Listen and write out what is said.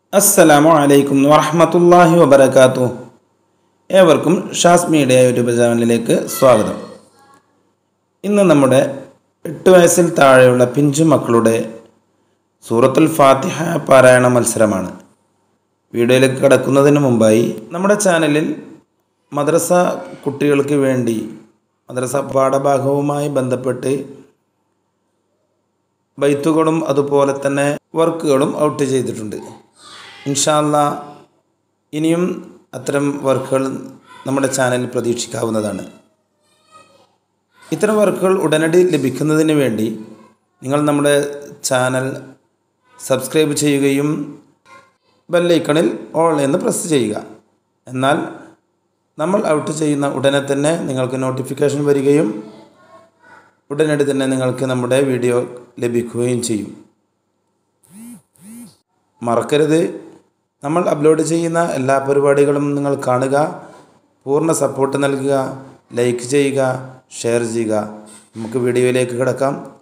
അസ്സലാമു അലൈക്കും വറഹമത്തല്ലാഹി വബർക്കാത്തു ഏവർക്കും ഷാസ് മീഡിയ യൂട്യൂബ് ചാനലിലേക്ക് സ്വാഗതം ഇന്ന് നമ്മുടെ എട്ട് വയസ്സിൽ താഴെയുള്ള പിഞ്ചു മക്കളുടെ സൂറത്തുൽ ഫാത്തിഹ പാരായണ മത്സരമാണ് വീഡിയോയിലേക്ക് കടക്കുന്നതിന് മുമ്പായി നമ്മുടെ ചാനലിൽ മദ്രസ കുട്ടികൾക്ക് വേണ്ടി മദ്രസ പാഠഭാഗവുമായി ബന്ധപ്പെട്ട് ബൈത്തുകളും അതുപോലെ തന്നെ വർക്കുകളും ഔട്ട് ചെയ്തിട്ടുണ്ട് ഇൻഷാല്ല ഇനിയും അത്തരം വർക്കുകൾ നമ്മുടെ ചാനലിൽ പ്രതീക്ഷിക്കാവുന്നതാണ് ഇത്തരം വർക്കുകൾ ഉടനടി ലഭിക്കുന്നതിന് വേണ്ടി നിങ്ങൾ നമ്മുടെ ചാനൽ സബ്സ്ക്രൈബ് ചെയ്യുകയും ബെല്ലൈക്കണിൽ ഓൾ എന്ന് പ്രസ് ചെയ്യുക എന്നാൽ നമ്മൾ ഔട്ട് ചെയ്യുന്ന ഉടനെ തന്നെ നിങ്ങൾക്ക് നോട്ടിഫിക്കേഷൻ വരികയും ഉടനടി തന്നെ നിങ്ങൾക്ക് നമ്മുടെ വീഡിയോ ലഭിക്കുകയും ചെയ്യും മറക്കരുത് നമ്മൾ അപ്ലോഡ് ചെയ്യുന്ന എല്ലാ പരിപാടികളും നിങ്ങൾ കാണുക പൂർണ്ണ സപ്പോർട്ട് നൽകുക ലൈക്ക് ചെയ്യുക ഷെയർ ചെയ്യുക നമുക്ക് വീഡിയോയിലേക്ക് കിടക്കാം